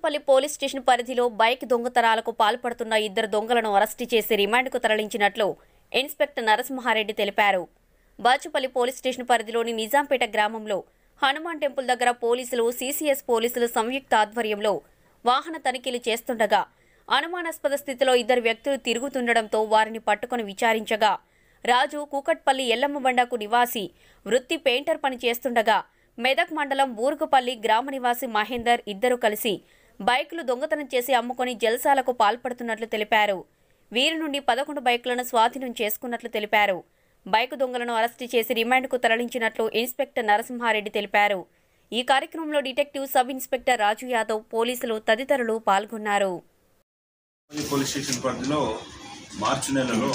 Bachupally police station పరిధిలో bike దొంగతనాలకు పాల్పడుతున్న ఇద్దరు దొంగలను అరెస్టు చేసి రిమాండ్కు తరలించినట్లు ఇన్స్పెక్టర్ నరసింహారెడ్డి తెలిపారు బాచుపల్లి పోలీస్ స్టేషన్ పరిధిలోని నిజాంపేట గ్రామంలో హనుమాన్ టెంపుల్ దగ్గర పోలీసులు సీసీఎస్ పోలీసులు సంయుక్త ఆధ్వర్యంలో వాహన తనిఖీలు చేస్తుండగా అనుమానాస్పద స్థితిలో ఇద్దరు వ్యక్తులు తిరుగుతుండటంతో వారిని పట్టుకుని విచారించగా రాజు కూకట్పల్లి ఎల్లమ్మబండకు నివాసి వృత్తి పెయింటర్ పని చేస్తుండగా మెదక్ మండలం బూరుగుపల్లి గ్రామ నివాసి మహేందర్ ఇద్దరు కలిసి బైకులు దొంగతనం చేసి అమ్ముకొని జల్సాలకు పాల్పడుతున్నట్లు తెలిపారు వీరి నుండి పదకొండు బైకులను స్వాధీనం చేసుకున్నట్లు తెలిపారు బైకు దొంగలను అరెస్టు చేసి రిమాండ్కు తరలించినట్లు ఇన్స్పెక్టర్ నరసింహారెడ్డి తెలిపారు ఈ కార్యక్రమంలో detective sub inspector Raju Yadav పోలీసులు తదితరులు పాల్గొన్నారు ఈ పోలీస్ స్టేషన్ పరిధిలో మార్చి నెలలో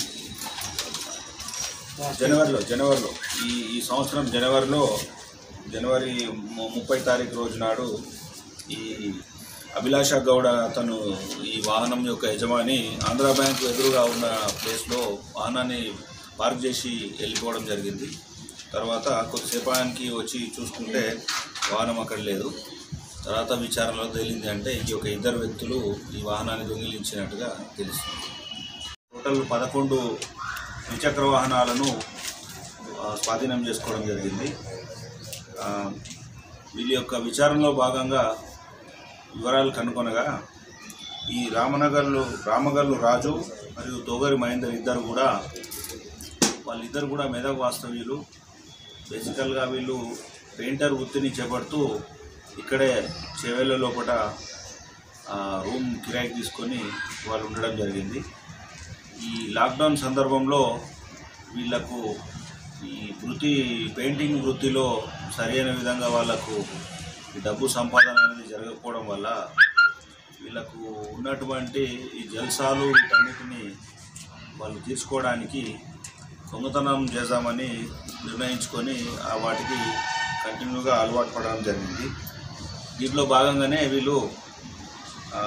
జనవరిలో జనవరిలో ఈ ఈ సంవత్సరం జనవరిలో జనవరి ము- ముప్పై తారీఖు రోజు నాడు ఈ అభిలాష గౌడ అతను ఈ వాహనం యొక్క యజమాని ఆంధ్ర బ్యాంక్ ఎదురుగా ఉన్న ప్లేస్లో వాహనాన్ని పార్క్ చేసి వెళ్ళిపోవడం జరిగింది తర్వాత కొద్దిసేపానికి వచ్చి చూసుకుంటే వాహనం అక్కడ లేదు తర్వాత విచారణలో తేలింది అంటే ఈ యొక్క ఇద్దరు వ్యక్తులు ఈ వాహనాన్ని దొంగిలించినట్టుగా తెలుస్తుంది టోటల్ పదకొండు ద్విచక్ర వాహనాలను ఆ, స్వాధీనం చేసుకోవడం జరిగింది ఆ, వీళ్ళ యొక్క విచారణలో భాగంగా వివరాలు కనుగొనగా ఈ రామనగర్లు రామగల్లు రాజు మరియు తోగరి మహేందర్ ఇద్దరు కూడా వాళ్ళిద్దరు కూడా మెదక్ వాస్తవ్యులు బేసికల్గా వీళ్ళు పెయింటర్ వృత్తిని చేపడుతూ ఇక్కడే చేవేళ్ళ లోపల ఆ, రూమ్ కిరాయికి తీసుకొని వాళ్ళు ఉండడం జరిగింది ఈ లాక్డౌన్ సందర్భంలో వీళ్ళకు ఈ వృత్తి పెయింటింగ్ వృత్తిలో సరైన విధంగా వాళ్ళకు ఈ డబ్బు సంపాదన అనేది జరగకపోవడం వల్ల వీళ్ళకు ఉన్నటువంటి ఈ జల్సాలు వీటన్నిటిని వాళ్ళు తీర్చుకోవడానికి దొంగతనం చేద్దామని నిర్ణయించుకొని ఆ వాటికి కంటిన్యూగా అలవాటు పడడం జరిగింది దీంట్లో భాగంగానే వీళ్ళు ఆ,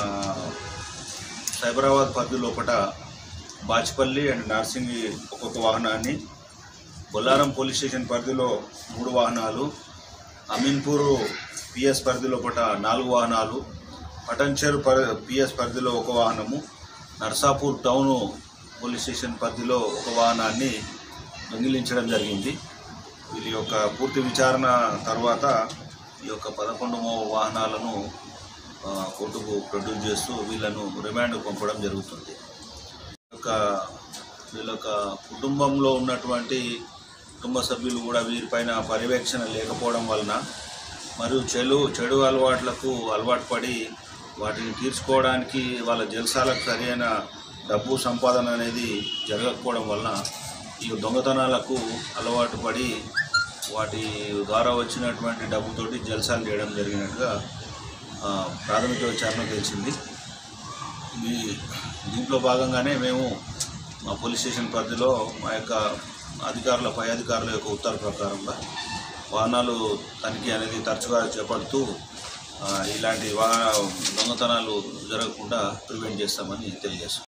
సైబరాబాద్ పరిధి లోపల బాచిపల్లి అండ్ నార్సింగి ఒక్కొక్క వాహనాన్ని బొల్లారం పోలీస్ స్టేషన్ పరిధిలో మూడు వాహనాలు అమీన్పూర్ పిఎస్ పరిధి లోపల నాలుగు వాహనాలు పటంచేరు పర్ పిఎస్ పరిధిలో ఒక వాహనము నర్సాపూర్ టౌన్ పోలీస్ స్టేషన్ పరిధిలో ఒక వాహనాన్ని దొంగిలించడం జరిగింది వీళ్ళ యొక్క పూర్తి విచారణ తర్వాత ఈ యొక్క పదకొండు మో- వాహనాలను ఆ, కోర్టుకు ప్రొడ్యూస్ చేస్తూ వీళ్ళను రిమాండ్ పంపడం జరుగుతుంది యొక్క వీళ్ళ యొక్క కుటుంబంలో ఉన్నటువంటి కుటుంబ సభ్యులు కూడా వీరిపైన పర్యవేక్షణ లేకపోవడం వలన మరియు చెడు చెడు అలవాట్లకు అలవాటు పడి వాటిని తీర్చుకోవడానికి వాళ్ళ జల్సాలకు సరైన డబ్బు సంపాదన అనేది జరగకపోవడం వలన ఈ దొంగతనాలకు అలవాటు పడి వాటి ద్వారా వచ్చినటువంటి డబ్బుతోటి జల్సాలు చేయడం జరిగినట్టుగా ఆ, ప్రాథమిక విచారణ తెలిసింది ఈ దీంట్లో భాగంగానే మేము మా పోలీస్ స్టేషన్ పరిధిలో మా యొక్క అధికారుల పై అధికారుల యొక్క ఉత్తర్వు ప్రకారంగా వాహనాలు తనిఖీ అనేది తరచుగా చేపడుతూ ఆ, ఇలాంటి వాహన దొంగతనాలు జరగకుండా ప్రివెంట్ చేస్తామని తెలియజేస్తాం